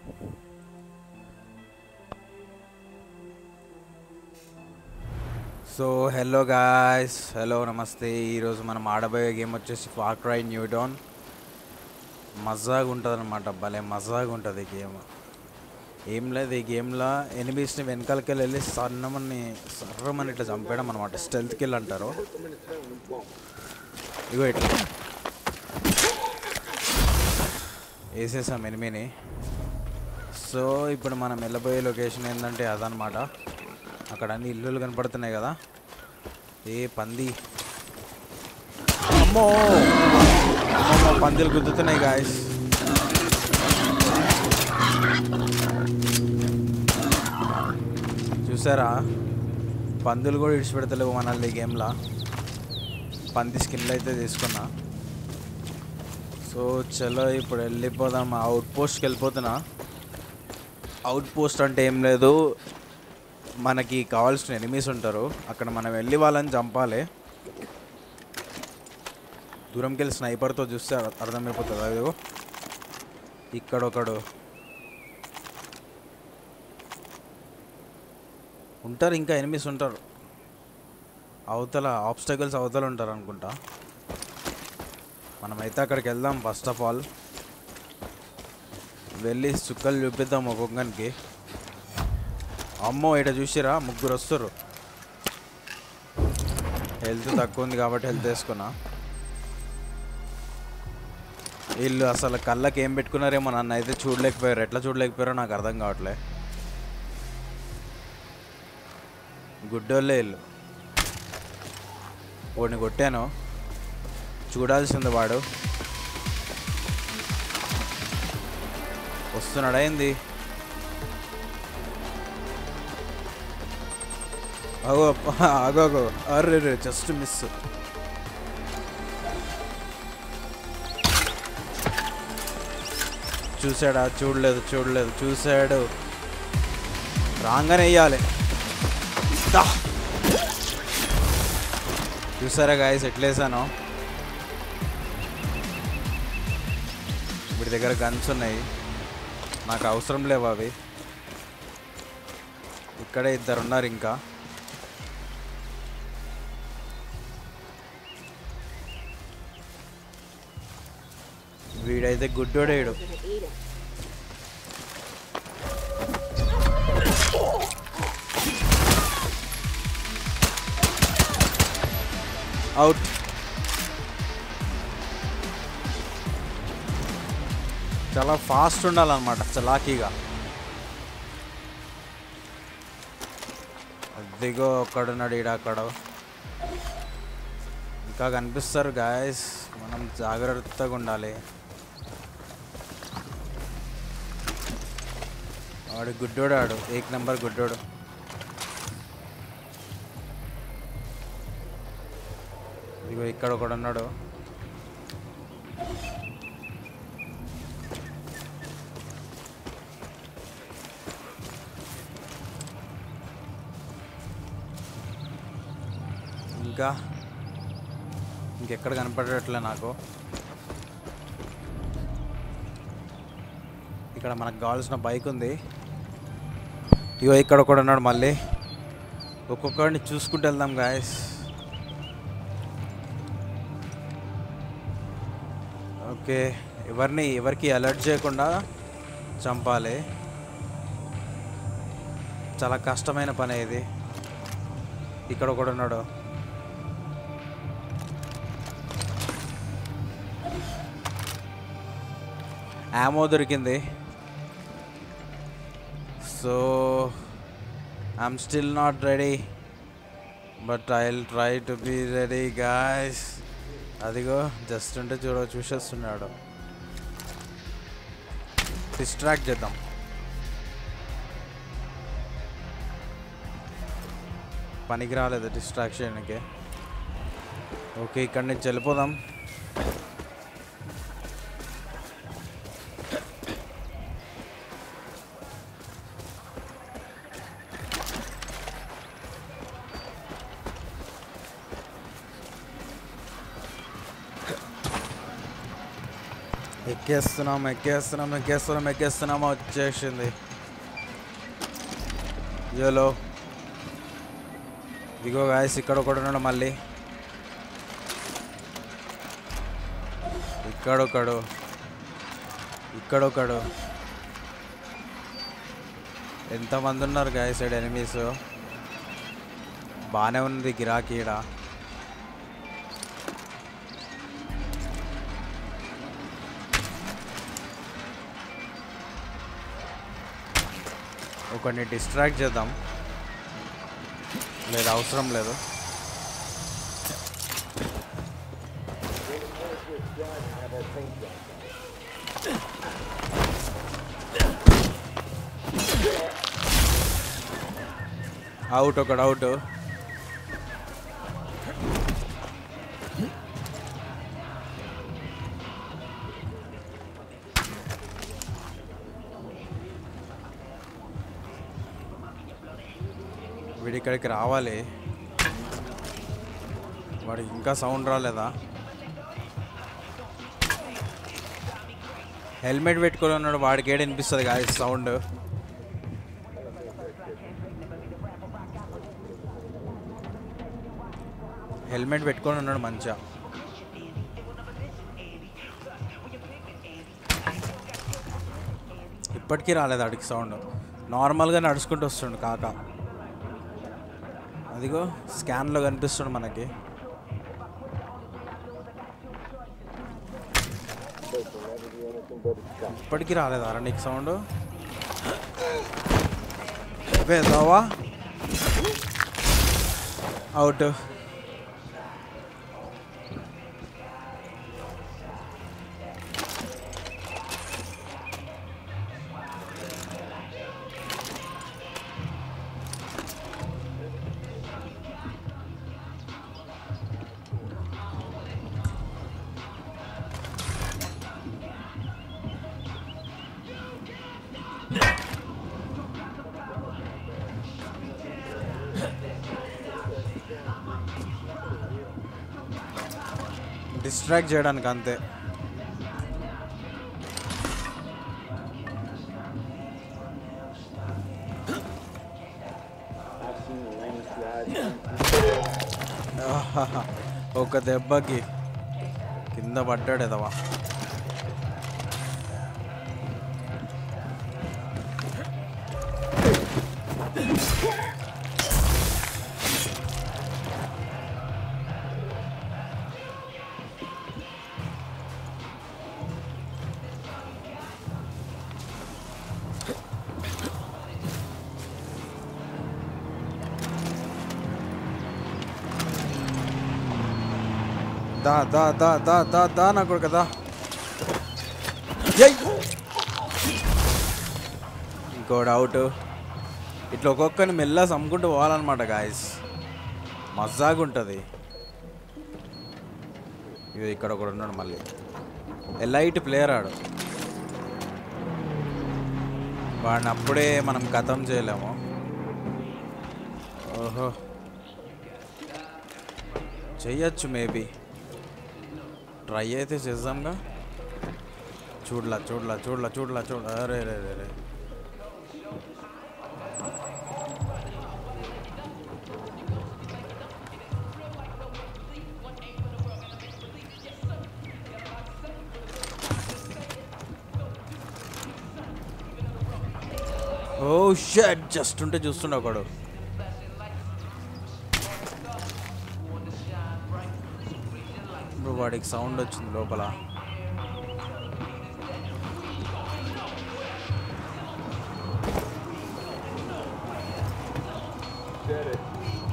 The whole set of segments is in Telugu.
సో హలో గాయస్ హలో నమస్తే ఈరోజు మనం ఆడబోయే గేమ్ వచ్చేసి ఫార్ క్రై న్యూ డౌన్ మజాగా ఉంటుంది అనమాట భలే మజాగా ఉంటుంది ఈ గేమ్ ఏం లేదు ఈ గేమ్లో ఎనిమిస్ని వెనకాలకి వెళ్ళి సన్నమని సర్రమని ఇట్లా చంపేయడం అనమాట స్టెల్త్ కిల్ అంటారు ఇగో ఇట్లా వేసేసాం ఎనిమిని సో ఇప్పుడు మనం వెళ్ళబోయే లొకేషన్ ఏంటంటే అదనమాట అక్కడ అన్ని ఇల్లులు కనపడుతున్నాయి కదా ఏ పంది అమ్మో అమ్మో పందులు గుద్దుతున్నాయి గాయస్ చూసారా పందులు కూడా ఇడిచిపెడతలేవు మనల్ని ఈ గేమ్లో పంది స్కిన్లు అయితే తీసుకున్నా సో చలో ఇప్పుడు వెళ్ళిపోదాం అవుట్ పోస్ట్కి వెళ్ళిపోతున్నా అవుట్ పోస్ట్ అంటే ఏం లేదు మనకి కావాల్సిన ఎనిమీస్ ఉంటారు అక్కడ మనం వెళ్ళి వాళ్ళని చంపాలి దూరంకి వెళ్ళి స్నైపర్తో చూస్తే అర్- అర్థమైపోతుంది అది ఇక్కడ ఒకడు ఉంటారు ఇంకా ఎనిమిస్ ఉంటారు అవతల ఆబ్స్టకల్స్ అవతల ఉంటారు అనుకుంటా మనమైతే అక్కడికి వెళ్దాం ఫస్ట్ ఆఫ్ ఆల్ వెళ్ళి చుక్కలు చూపిద్దాం ఒక్కొక్కరికి అమ్మో ఇట చూసిరా ముగ్గురు వస్తారు హెల్త్ తక్కువ ఉంది కాబట్టి హెల్త్ వేసుకున్నా వీళ్ళు అసలు కళ్ళకి ఏం పెట్టుకున్నారేమో నన్ను అయితే చూడలేకపోయారు ఎట్లా చూడలేకపోయారో నాకు అర్థం కావట్లే గుడ్డోళ్ళే వీళ్ళు వాడిని కొట్టాను చూడాల్సింది వాడు వస్తున్నాడా ఏంది అగో అగో అగో అర్రే రే జస్ట్ మిస్ చూసాడా చూడలేదు చూడలేదు చూశాడు రాగానే వేయాలి దా. చూసారా గాయస్ ఎట్లేసాను వీడి దగ్గర గన్స్ ఉన్నాయి నాకు అవసరం లేవు అవి ఇక్కడే ఇద్దరు ఉన్నారు ఇంకా వీడైతే గుడ్డోడేడు అవుట్ చాలా ఫాస్ట్ ఉండాలన్నమాట చలాకీగా అదిగో ఒక్కడున్నాడు ఈడ అక్కడ ఇంకా కనిపిస్తారు గాయస్ మనం జాగ్రత్తగా ఉండాలి వాడు గుడ్డోడు ఆడు ఏక్ నెంబర్ గుడ్డోడు ఇదిగో ఇక్కడ ఒకడు ఉన్నాడు ఇంకా ఇంకెక్కడ కనపడట్లే నాకు ఇక్కడ మనకు కావాల్సిన బైక్ ఉంది ఇగో ఇక్కడ ఒకడు ఉన్నాడు మళ్ళీ ఒక్కొక్కడిని చూసుకుంటూ వెళ్దాం గాయస్ ఓకే ఎవరిని ఎవరికి అలర్ట్ చేయకుండా చంపాలి చాలా కష్టమైన పని ఇది ఇక్కడ ఒకడు ఉన్నాడు యామో దొరికింది సో I'm still not ready but I will try to be ready guys అదిగో జస్ట్ ఉంటే చూడ చూసేస్తున్నాడు డిస్ట్రాక్ట్ చేద్దాం పనికి రాలేదు డిస్ట్రాక్షన్కి ఓకే ఇక్కడి నుంచి వెళ్ళిపోదాం ఎక్కేస్తున్నాం ఎక్కేస్తున్నాం ఎక్కేస్తున్నాం ఎక్కేస్తున్నాం వచ్చేసింది యోలో ఇదిగో గాయస్ ఇక్కడ ఒకడు ఉన్నాడు మళ్ళీ ఇక్కడొకడు ఇక్కడొకడు ఎంతమంది ఉన్నారు గాయస్ సైడ్ ఎనిమీస్ బాగానే ఉంది గిరాకీ ఈడ ఒకరిని డిస్ట్రాక్ట్ చేద్దాం లేదు అవసరం లేదు అవుట్ ఒకడు అవుట్ వీడి ఇక్కడికి రావాలి వాడికి ఇంకా సౌండ్ రాలేదా హెల్మెట్ పెట్టుకొని ఉన్నాడు వాడికి ఏడు వినిపిస్తుంది కాదు సౌండ్ హెల్మెట్ పెట్టుకొని ఉన్నాడు మంచిగా ఇప్పటికీ రాలేదు ఆడికి సౌండ్ నార్మల్గా నడుచుకుంటూ వస్తుండు కాక అదిగో స్కాన్లో కనిపిస్తుంది మనకి ఇప్పటికీ రాలేదు అరా నీకు సౌండ్ వేదావా అవుట్ డిస్ట్రాక్ట్ చేయడానికి అంతే I've seen the landslides. ఆహాహా. ఒక దెబ్బకి కింద పడ్డాడు ఎదవా దా దా దా దా దా దా నా కొడుకు దా ఏయ్! ఇంకోటి అవుట్ ఇట్లా ఒక్కొక్కరిని మెల్ల సమ్ముకుంటూ పోవాలన్నమాట గాయస్ మజాగా ఉంటుంది ఇది ఇక్కడ ఒకడు ఉన్నాడు మళ్ళీ ఎలైట్ ప్లేయర్ ఆడు వాడిని అప్పుడే మనం కథం చేయలేము ఓహో చెయ్యొచ్చు మేబీ ట్రై అయితే చేద్దాంగా చూడలా చూడలా చూడలా చూడలా చూడ అరే రే రే రే ఓ షట్ జస్ట్ ఉంటే చూస్తుండే ఒకడు ఇప్పుడు వాడికి సౌండ్ వచ్చింది లోపల Did it.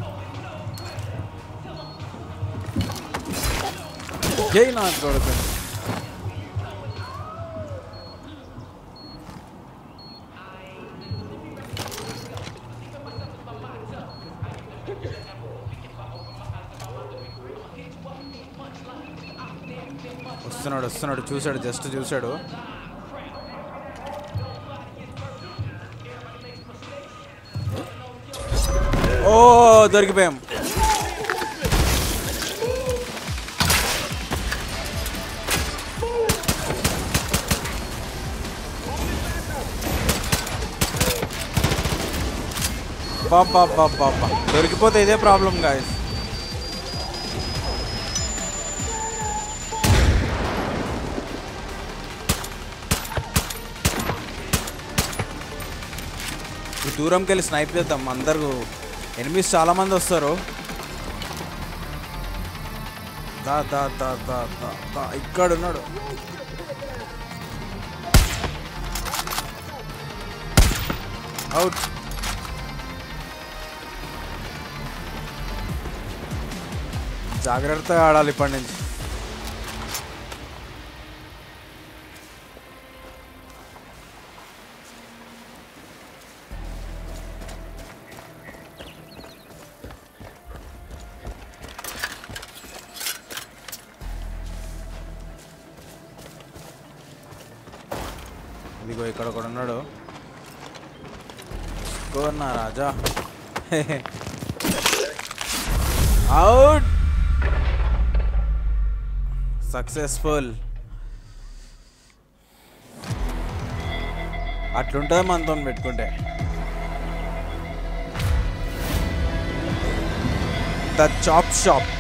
జై నా కొడుకు వస్తున్నాడు వస్తున్నాడు చూశాడు జస్ట్ చూశాడు ఓ దొరికిపోయాం అబ్బా దొరికిపోతే ఇదే ప్రాబ్లం గాయస్ ఈ దూరంకి వెళ్ళి స్నైప్ చేద్దాం అందరూ ఎనిమిస్ చాలా మంది వస్తారు దా దా దా దా దా దా ఇక్కడ ఉన్నాడు అవుట్ జాగ్రత్తగా ఆడాలి ఇప్పటి నుంచి ఇదిగో ఇక్కడ ఒకడు ఉన్నాడు నా రాజా అవుట్ సక్సెస్ఫుల్ అట్లుంటుంది మనతో పెట్టుకుంటే ద చాప్ షాప్